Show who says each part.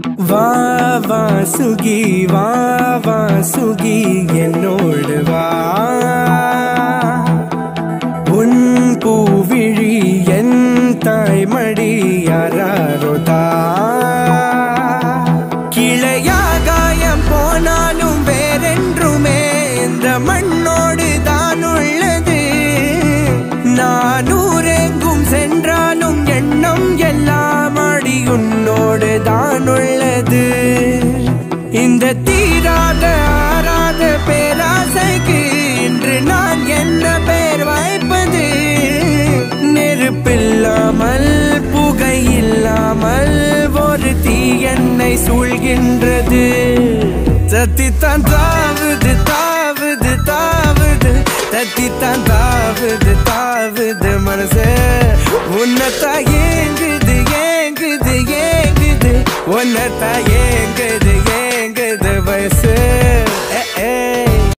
Speaker 1: வா வா சுகி வா வா சுகி என்னோடு வா உன் பூவிழி என் தாய்மடி யாரோதா கிளையாகாயம் போனாலும் வேறென்றுமே இந்த மண்ணோடு தான் உள்ளது நான் ஊரெங்கும் சென்றாலும் எண்ணம் எல்லாம் அடி உன்னோடு தான் உள்ளது இந்த தீராத ஆறாத பேராசைக்கு இன்று நான் என்ன பேர் வைப்பது நெருப்பில்லாமல் புகை இல்லாமல் ஒரு தீ என்னை சூழ்கின்றது தத்தித்தான் தாவுது தாவுது தாவுது தத்தித்தான் தாவுது தாவுது மனசு உன்னத்தான் ஏங்குது ஏங்குது ஏங்குது உன்னத்தான் ஏங்குது ஏங்குது